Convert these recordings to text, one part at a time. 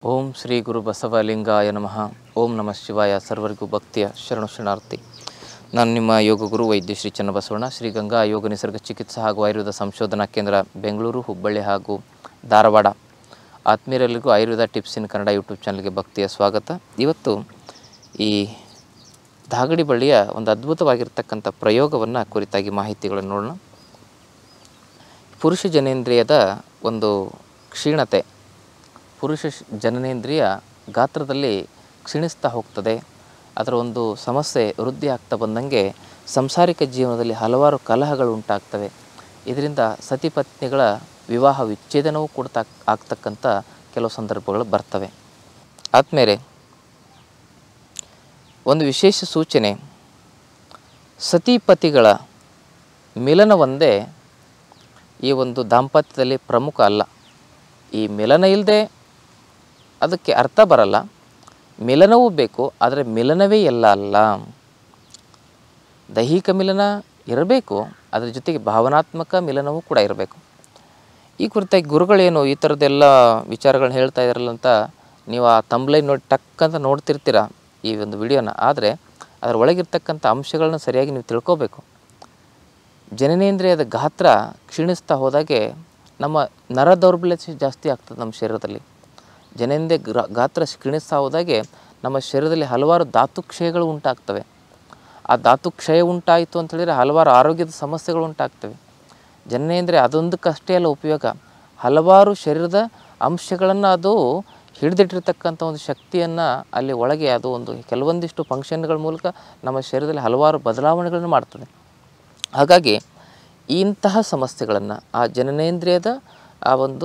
ಓಂ ಶ್ರೀ ಗುರು ಬಸವಲಿಂಗಾಯ ನಮಃ ಓಂ ನಮಃ ಶಿವಾಯ ಸರ್ವರಿಗೂ ಭಕ್ತಿಯ ಶರಣು ಶರಣಾರ್ಥಿ ನಾನು ನಿಮ್ಮ ಯೋಗ ಗುರು ವೈದ್ಯ ಶ್ರೀ ಚನ್ನಬಸವಣ್ಣ ಶ್ರೀ ಗಂಗಾ ಯೋಗ ನಿಸರ್ಗ ಚಿಕಿತ್ಸಾ ಹಾಗೂ ಆಯುರ್ವೇದ ಸಂಶೋಧನಾ ಕೇಂದ್ರ ಬೆಂಗಳೂರು ಹುಬ್ಬಳ್ಳಿ ಹಾಗೂ ಧಾರವಾಡ ಆತ್ಮೀಯರೆಲ್ಲರಿಗೂ Ayurveda tips in Kannada YouTube ಚಾನಲ್ಗೆ ಭಕ್ತಿಯ ಸ್ವಾಗತ ಇವತ್ತು ಈ ದಾಗಡಿ ಬಳ್ಳಿಯ ಒಂದು ಅದ್ಭುತವಾಗಿರ್ತಕ್ಕಂಥ ಪ್ರಯೋಗವನ್ನು ಕುರಿತಾಗಿ ಮಾಹಿತಿಗಳನ್ನು ನೋಡೋಣ ಪುರುಷ ಜನೇಂದ್ರಿಯದ ಒಂದು ಕ್ಷೀಣತೆ ಪುರುಷ ಶ್- ಜನನೇಂದ್ರಿಯ ಗಾತ್ರದಲ್ಲಿ ಕ್ಷೀಣಿಸ್ತಾ ಹೋಗ್ತದೆ ಅದರ ಒಂದು ಸಮಸ್ಯೆ ವೃದ್ಧಿ ಆಗ್ತಾ ಬಂದಂಗೆ ಸಂಸಾರಿಕ ಜೀವನದಲ್ಲಿ ಹಲವಾರು ಕಲಹಗಳು ಉಂಟಾಗ್ತವೆ ಇದರಿಂದ ಸತಿಪತ್ನಿಗಳ ವಿವಾಹ ವಿಚ್ಛೇದನವೂ ಕೂಡ ಆಗ್ತಕ್ಕಂಥ ಕೆಲವು ಸಂದರ್ಭಗಳು ಬರ್ತವೆ ಆದಮೇಲೆ ಒಂದು ವಿಶೇಷ ಸೂಚನೆ ಸತಿಪತಿಗಳ ಮಿಲನ ಒಂದೇ ಈ ಒಂದು ದಾಂಪತ್ಯದಲ್ಲಿ ಪ್ರಮುಖ ಅಲ್ಲ ಈ ಮಿಲನ ಇಲ್ಲದೆ ಅದಕ್ಕೆ ಅರ್ಥ ಬರಲ್ಲ ಮಿಲನವೂ ಬೇಕು ಆದರೆ ಮಿಲನವೇ ಎಲ್ಲ ಅಲ್ಲ ದೈಹಿಕ ಮಿಲನ ಇರಬೇಕು ಅದರ ಜೊತೆಗೆ ಭಾವನಾತ್ಮಕ ಮಿಲನವೂ ಕೂಡ ಇರಬೇಕು ಈ ಕುರಿತಾಗಿ ಗುರುಗಳೇನು ಈ ಥರದ್ದೆಲ್ಲ ವಿಚಾರಗಳನ್ನ ಹೇಳ್ತಾ ಇದ್ದಾರಲ್ಲ ಅಂತ ನೀವು ಆ ತಂಬ್ಲೈನ್ ನೋಡಿ ಟಕ್ ಅಂತ ನೋಡ್ತಿರ್ತೀರ ಈ ಒಂದು ವಿಡಿಯೋನ ಆದರೆ ಅದರ ಒಳಗಿರ್ತಕ್ಕಂಥ ಅಂಶಗಳನ್ನ ಸರಿಯಾಗಿ ನೀವು ತಿಳ್ಕೋಬೇಕು ಜನನೇಂದ್ರಿಯದ ಗಾತ್ರ ಕ್ಷೀಣಿಸ್ತಾ ಹೋದಾಗೆ ನಮ್ಮ ನರ ದೌರ್ಬಲ್ಯ ಜಾಸ್ತಿ ಆಗ್ತದೆ ನಮ್ಮ ಶರೀರದಲ್ಲಿ ಜನೇಂದ್ರಿಯ ಗ್ರ- ಗಾತ್ರ ಕ್ಷೀಣಿಸ್ತಾ ಹೋದಾಗೆ ನಮ್ಮ ಶರೀರದಲ್ಲಿ ಹಲವಾರು ಧಾತುಕ್ಷಯಗಳು ಉಂಟಾಗ್ತವೆ ಆ ಧಾತುಕ್ಷಯ ಉಂಟಾಯಿತು ಅಂತ ಹೇಳಿದರೆ ಹಲವಾರು ಆರೋಗ್ಯದ ಸಮಸ್ಯೆಗಳು ಉಂಟಾಗ್ತವೆ ಜನನೇಂದ್ರಿಯ ಅದೊಂದಕ್ಕಷ್ಟೇ ಅಲ್ಲ ಉಪಯೋಗ ಹಲವಾರು ಶರೀರದ ಅಂಶಗಳನ್ನು ಅದು ಹಿಡಿದಿಟ್ಟಿರ್ತಕ್ಕಂಥ ಒಂದು ಶಕ್ತಿಯನ್ನು ಅಲ್ಲಿ ಒಳಗೆ ಅದು ಒಂದು ಕೆಲವೊಂದಿಷ್ಟು ಫಂಕ್ಷನ್ಗಳ ಮೂಲಕ ನಮ್ಮ ಶರೀರದಲ್ಲಿ ಹಲವಾರು ಬದಲಾವಣೆಗಳನ್ನು ಮಾಡ್ತದೆ ಹಾಗಾಗಿ ಇಂತಹ ಸಮಸ್ಯೆಗಳನ್ನು ಆ ಜನನೇಂದ್ರಿಯದ ಆ ಒಂದು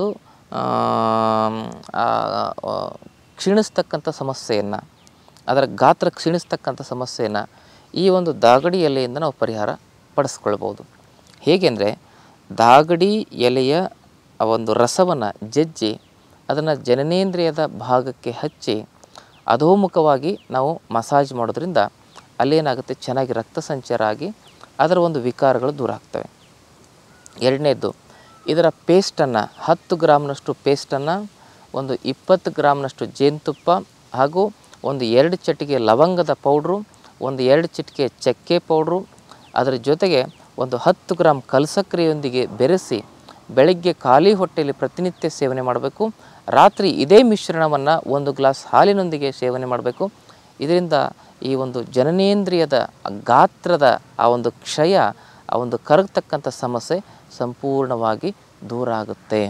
ಆಮ್, ಆ, ಆ, ಕ್ಷೀಣಿಸ್ತಕ್ಕಂಥ ಸಮಸ್ಯೆಯನ್ನು ಅದರ ಗಾತ್ರ ಕ್ಷೀಣಿಸ್ತಕ್ಕಂಥ ಸಮಸ್ಯೆಯನ್ನು ಈ ಒಂದು ದಾಗಡಿ ಎಲೆಯಿಂದ ನಾವು ಪರಿಹಾರ ಪಡಿಸ್ಕೊಳ್ಬೋದು ಹೇಗೆಂದರೆ ದಾಗಡಿ ಎಲೆಯ ಆ ಒಂದು ರಸವನ್ನು ಜಜ್ಜಿ ಅದನ್ನು ಜನನೇಂದ್ರಿಯದ ಭಾಗಕ್ಕೆ ಹಚ್ಚಿ ಅಧೋಮುಖವಾಗಿ ನಾವು ಮಸಾಜ್ ಮಾಡೋದ್ರಿಂದ ಅಲ್ಲೇನಾಗುತ್ತೆ ಚೆನ್ನಾಗಿ ರಕ್ತ ಸಂಚಾರ ಆಗಿ ಅದರ ಒಂದು ವಿಕಾರಗಳು ದೂರ ಆಗ್ತವೆ ಎರಡನೇದ್ದು ಇದರ ಪೇಸ್ಟನ್ನು ಹತ್ತು ಗ್ರಾಮ್ನಷ್ಟು ಪೇಸ್ಟನ್ನು ಒಂದು ಇಪ್ಪತ್ತು ಗ್ರಾಮ್ನಷ್ಟು ಜೇನುತುಪ್ಪ ಹಾಗೂ ಒಂದು ಎರಡು ಚಟಿಕೆ ಲವಂಗದ ಪೌಡ್ರು ಒಂದು ಎರಡು ಚಿಟಿಕೆ ಚಕ್ಕೆ ಪೌಡ್ರು ಅದರ ಜೊತೆಗೆ ಒಂದು ಹತ್ತು ಗ್ರಾಮ್ ಕಲ್ಸಕ್ರಿಯೊಂದಿಗೆ ಬೆರೆಸಿ ಬೆಳಗ್ಗೆ ಖಾಲಿ ಹೊಟ್ಟೆಯಲ್ಲಿ ಪ್ರತಿನಿತ್ಯ ಸೇವನೆ ಮಾಡಬೇಕು ರಾತ್ರಿ ಇದೇ ಮಿಶ್ರಣವನ್ನು ಒಂದು ಗ್ಲಾಸ್ ಹಾಲಿನೊಂದಿಗೆ ಸೇವನೆ ಮಾಡಬೇಕು ಇದರಿಂದ ಈ ಒಂದು ಜನನೇಂದ್ರಿಯದ ಗಾತ್ರದ ಆ ಒಂದು ಕ್ಷಯ ಆ ಒಂದು ಕರಗತಕ್ಕಂಥ ಸಮಸ್ಯೆ ಸಂಪೂರ್ಣವಾಗಿ ದೂರ ಆಗುತ್ತೆ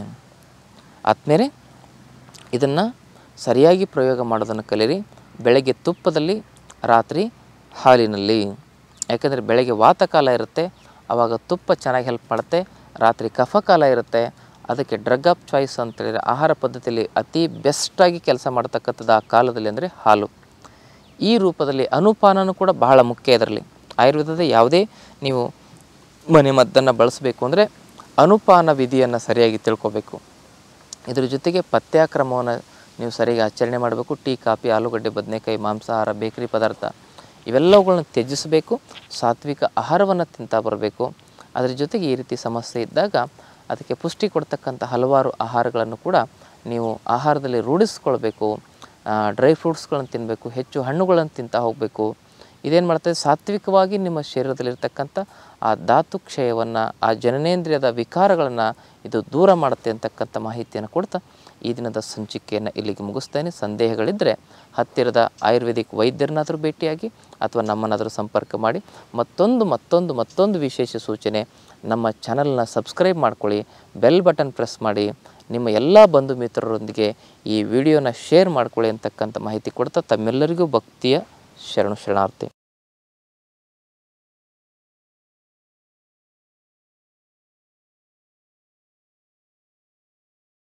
ಆದಮೇಲೆ ಇದನ್ನು ಸರಿಯಾಗಿ ಪ್ರಯೋಗ ಮಾಡೋದನ್ನು ಕಲೀರಿ ಬೆಳಗ್ಗೆ ತುಪ್ಪದಲ್ಲಿ ರಾತ್ರಿ ಹಾಲಿನಲ್ಲಿ ಯಾಕಂದರೆ ಬೆಳಗ್ಗೆ ವಾತಕಾಲ ಇರುತ್ತೆ ಆವಾಗ ತುಪ್ಪ ಚೆನ್ನಾಗಿ ಹೆಲ್ಪ್ ಮಾಡುತ್ತೆ ರಾತ್ರಿ ಕಫಕಾಲ ಇರುತ್ತೆ ಅದಕ್ಕೆ ಡ್ರಗ್ ಆಫ್ ಚಾಯ್ಸ್ ಅಂತೇಳಿದರೆ ಆಹಾರ ಪದ್ಧತಿಯಲ್ಲಿ ಅತಿ ಬೆಸ್ಟಾಗಿ ಕೆಲಸ ಮಾಡ್ತಕ್ಕಂಥದ್ದು ಆ ಕಾಲದಲ್ಲಿ ಅಂದರೆ ಹಾಲು ಈ ರೂಪದಲ್ಲಿ ಅನುಪಾನನೂ ಕೂಡ ಬಹಳ ಮುಖ್ಯ ಇದರಲ್ಲಿ ಆಯುರ್ವೇದದ ಯಾವುದೇ ನೀವು ಮನೆ ಮದ್ದನ್ನು ಬಳಸಬೇಕು ಅಂದರೆ ಅನುಪಾನ ವಿಧಿಯನ್ನು ಸರಿಯಾಗಿ ತಿಳ್ಕೊಬೇಕು ಇದ್ರ ಜೊತೆಗೆ ಪಥ್ಯಕ್ರಮವನ್ನು ನೀವು ಸರಿಯಾಗಿ ಆಚರಣೆ ಮಾಡಬೇಕು ಟೀ ಕಾಫಿ ಆಲೂಗಡ್ಡೆ ಬದನೆಕಾಯಿ ಮಾಂಸಾಹಾರ ಬೇಕರಿ ಪದಾರ್ಥ ಇವೆಲ್ಲವುಗಳನ್ನ ತ್ಯಜಿಸಬೇಕು ಸಾತ್ವಿಕ ಆಹಾರವನ್ನು ತಿಂತಾ ಬರಬೇಕು ಅದರ ಜೊತೆಗೆ ಈ ರೀತಿ ಸಮಸ್ಯೆ ಇದ್ದಾಗ ಅದಕ್ಕೆ ಪುಷ್ಟಿ ಕೊಡ್ತಕ್ಕಂಥ ಹಲವಾರು ಆಹಾರಗಳನ್ನು ಕೂಡ ನೀವು ಆಹಾರದಲ್ಲಿ ರೂಢಿಸ್ಕೊಳ್ಬೇಕು ಡ್ರೈ ಫ್ರೂಟ್ಸ್ಗಳನ್ನು ತಿನ್ನಬೇಕು ಹೆಚ್ಚು ಹಣ್ಣುಗಳನ್ನು ತಿಂತಾ ಹೋಗಬೇಕು ಇದೇನು ಮಾಡ್ತದೆ ಸಾತ್ವಿಕವಾಗಿ ನಿಮ್ಮ ಶರೀರದಲ್ಲಿರ್ತಕ್ಕಂಥ ಆ ಧಾತು ಕ್ಷಯವನ್ನು ಆ ಜನನೇಂದ್ರಿಯದ ವಿಕಾರಗಳನ್ನು ಇದು ದೂರ ಮಾಡುತ್ತೆ ಅಂತಕ್ಕಂಥ ಮಾಹಿತಿಯನ್ನು ಕೊಡ್ತಾ ಈ ದಿನದ ಸಂಚಿಕೆಯನ್ನು ಇಲ್ಲಿಗೆ ಮುಗಿಸ್ತೇನೆ ಸಂದೇಹಗಳಿದ್ದರೆ ಹತ್ತಿರದ ಆಯುರ್ವೇದಿಕ್ ವೈದ್ಯರನ್ನಾದರೂ ಭೇಟಿಯಾಗಿ ಅಥವಾ ನಮ್ಮನ್ನಾದರೂ ಸಂಪರ್ಕ ಮಾಡಿ ಮತ್ತೊಂದು ಮತ್ತೊಂದು ಮತ್ತೊಂದು ವಿಶೇಷ ಸೂಚನೆ ನಮ್ಮ ಚಾನಲ್ನ ಸಬ್ಸ್ಕ್ರೈಬ್ ಮಾಡ್ಕೊಳ್ಳಿ ಬೆಲ್ ಬಟನ್ ಪ್ರೆಸ್ ಮಾಡಿ ನಿಮ್ಮ ಎಲ್ಲ ಬಂಧು ಮಿತ್ರರೊಂದಿಗೆ ಈ ವಿಡಿಯೋನ ಶೇರ್ ಮಾಡ್ಕೊಳ್ಳಿ ಅಂತಕ್ಕಂಥ ಮಾಹಿತಿ ಕೊಡ್ತಾ ತಮ್ಮೆಲ್ಲರಿಗೂ ಭಕ್ತಿಯ ಶರಣು ಶರಣಾರ್ಥಿ